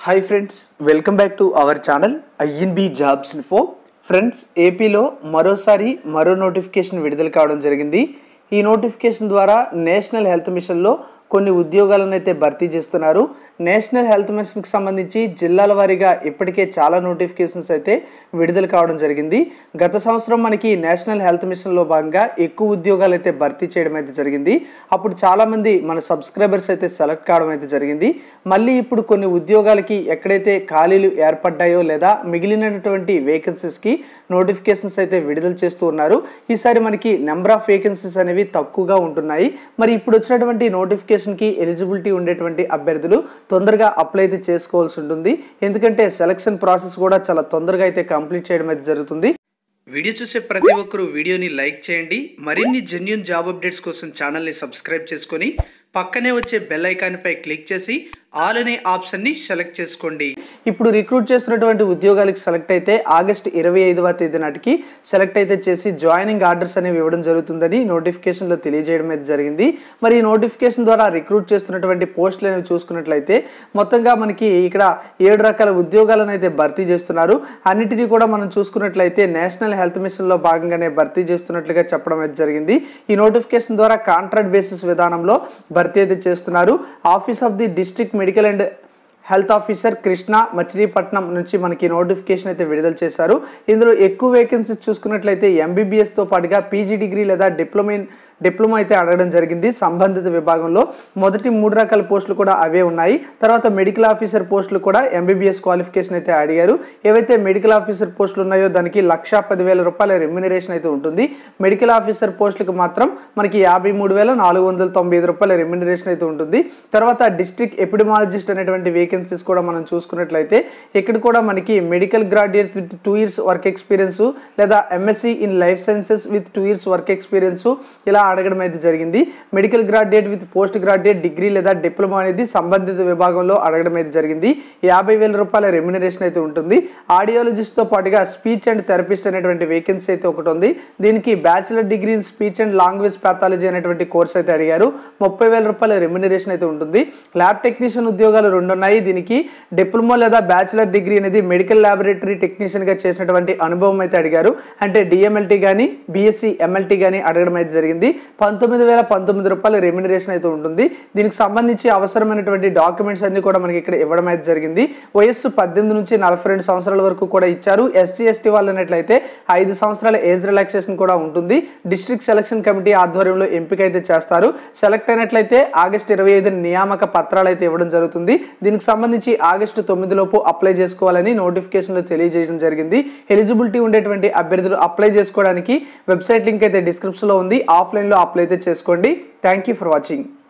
hi friends welcome back to our channel INB jobs info friends ఏపీలో మరోసారి మరో notification విడుదల కావడం జరిగింది ఈ నోటిఫికేషన్ ద్వారా నేషనల్ హెల్త్ మిషన్లో కొన్ని ఉద్యోగాలను అయితే భర్తీ చేస్తున్నారు నేషనల్ హెల్త్ మిషన్కి సంబంధించి జిల్లాల వారీగా ఇప్పటికే చాలా నోటిఫికేషన్స్ అయితే విడుదల కావడం జరిగింది గత సంవత్సరం మనకి నేషనల్ హెల్త్ మిషన్లో భాగంగా ఎక్కువ ఉద్యోగాలు అయితే భర్తీ చేయడం అయితే జరిగింది అప్పుడు చాలామంది మన సబ్స్క్రైబర్స్ అయితే సెలెక్ట్ కావడం అయితే జరిగింది మళ్ళీ ఇప్పుడు కొన్ని ఉద్యోగాలకి ఎక్కడైతే ఖాళీలు ఏర్పడ్డాయో లేదా మిగిలినటువంటి వేకెన్సీస్కి నోటిఫికేషన్స్ అయితే విడుదల చేస్తూ ఉన్నారు ఈసారి మనకి నెంబర్ ఆఫ్ వేకెన్సీస్ అనేవి తక్కువగా ఉంటున్నాయి మరి ఇప్పుడు వచ్చినటువంటి నోటిఫికేషన్కి ఎలిజిబిలిటీ ఉండేటువంటి అభ్యర్థులు తొందరగా అప్లై అయితే చేసుకోవాల్సి ఉంటుంది ఎందుకంటే సెలక్షన్ ప్రాసెస్ కూడా చాలా తొందరగా అయితే కంప్లీట్ చేయడం అయితే జరుగుతుంది వీడియో చూసే ప్రతి ఒక్కరూ వీడియోని లైక్ చేయండి మరిన్ని జెన్యున్ జాబ్ అప్డేట్స్ కోసం ఛానల్ని సబ్స్క్రైబ్ చేసుకొని పక్కనే వచ్చే బెల్ ఐకాన్పై క్లిక్ చేసి ఆల్ అనే ఆప్షన్ని సెలెక్ట్ చేసుకోండి ఇప్పుడు రిక్రూట్ చేస్తున్నటువంటి ఉద్యోగాలకు సెలెక్ట్ అయితే ఆగస్ట్ ఇరవై ఐదవ తేదీ నాటికి సెలెక్ట్ అయితే చేసి జాయినింగ్ ఆర్డర్స్ అనేవి ఇవ్వడం జరుగుతుందని నోటిఫికేషన్లో తెలియజేయడం అయితే జరిగింది మరి ఈ నోటిఫికేషన్ ద్వారా రిక్రూట్ చేస్తున్నటువంటి పోస్టులు అనేవి చూసుకున్నట్లయితే మొత్తంగా మనకి ఇక్కడ ఏడు రకాల ఉద్యోగాలను అయితే భర్తీ చేస్తున్నారు అన్నిటినీ కూడా మనం చూసుకున్నట్లయితే నేషనల్ హెల్త్ మిషన్లో భాగంగానే భర్తీ చేస్తున్నట్లుగా చెప్పడం అయితే జరిగింది ఈ నోటిఫికేషన్ ద్వారా కాంట్రాక్ట్ బేసిస్ విధానంలో భర్తీ అయితే చేస్తున్నారు office of the district medical and health officer Krishna Machilipatnam నుంచి మనకి నోటిఫికేషన్ అయితే విడుదల చేశారు ఇందులో ఎక్కువ వేకెన్సీస్ చూసుకున్నట్లయితే ఎంబీబీఎస్తో పాటుగా పీజీ డిగ్రీ లేదా డిప్లొమా డిప్లొమా అయితే అడగడం జరిగింది సంబంధిత విభాగంలో మొదటి మూడు రకాల పోస్టులు కూడా అవే ఉన్నాయి తర్వాత మెడికల్ ఆఫీసర్ పోస్టులు కూడా ఎంబీబీఎస్ క్వాలిఫికేషన్ అయితే అడిగారు ఏవైతే మెడికల్ ఆఫీసర్ పోస్టులు ఉన్నాయో దానికి లక్ష పదివేల రూపాయల రెమ్యునరేషన్ అయితే ఉంటుంది మెడికల్ ఆఫీసర్ పోస్టులకు మాత్రం మనకి యాభై మూడు వేల నాలుగు వందల తొంభై ఐదు రూపాయల రెమ్యునరేషన్ అయితే ఉంటుంది తర్వాత డిస్ట్రిక్ట్ ఎపిడమాలజిస్ట్ అనేటువంటి వేకెన్సీస్ కూడా మనం చూసుకున్నట్లయితే ఇక్కడ కూడా మనకి medical graduate with two years work experience లేదా MSc in life sciences with two years work experience ఇలా అడగడం అయితే జరిగింది medical graduate with post graduate degree లేదా డిప్లొమా అనేది సంబంధిత విభాగంలో అడగడం అయితే జరిగింది యాభై వేల రూపాయల రెమ్యునరేషన్ అయితే ఉంటుంది ఆడియాలజిస్ట్తో పాటుగా స్పీచ్ అండ్ థెరపిస్ట్ అనేటువంటి వేకెన్సీ అయితే ఒకటి ఉంది దీనికి bachelor degree in speech and language pathology అనేటువంటి కోర్స్ అయితే అడిగారు ముప్పై వేల రూపాయల రెమ్యునరేషన్ అయితే ఉంటుంది ల్యాబ్ టెక్నీషియన్ ఉద్యోగాలు రెండు ఉన్నాయి దీనికి డిప్లొమా లేదా బ్యాచిలర్ డిగ్రీ అనేది మెడికల్ ల్యాబొరేటరీ టెక్నీషియన్గా చేసినటువంటి అనుభవం అయితే అడిగారు అంటే డిఎంఎల్టీ కానీ బీఎస్సీ ఎంఎల్టీ కానీ అడగడం అయితే జరిగింది పంతొమ్మిది వేల పంతొమ్మిది రూపాయల రెమ్యునరేషన్ అయితే ఉంటుంది దీనికి సంబంధించి అవసరమైనటువంటి డాక్యుమెంట్స్ అన్ని కూడా మనకి ఇక్కడ ఇవ్వడం అయితే జరిగింది వయస్సు పద్దెనిమిది నుంచి నలభై రెండు సంవత్సరాల వరకు కూడా ఇచ్చారు ఎస్సీ ఎస్టీ వాళ్ళు అన్నట్లయితే ఐదు సంవత్సరాల ఏజ్ రిలాక్సేషన్ కూడా ఉంటుంది డిస్ట్రిక్ట్ సెలక్షన్ కమిటీ ఆధ్వర్యంలో ఎంపిక అయితే చేస్తారు సెలెక్ట్ అయినట్లయితే ఆగస్టు ఇరవై ఐదు నియామక పత్రాలు అయితే ఇవ్వడం జరుగుతుంది దీనికి సంబంధించి ఆగస్టు తొమ్మిది లోపు అప్లై చేసుకోవాలని నోటిఫికేషన్లో తెలియజేయడం జరిగింది ఎలిజిబిలిటీ ఉండేటువంటి అభ్యర్థులు అప్లై చేసుకోవడానికి వెబ్సైట్ లింక్ అయితే డిస్క్రిప్షన్లో ఉంది ఆఫ్లైన్లో అప్లై అయితే చేసుకోండి థ్యాంక్ యూ ఫర్ వాచింగ్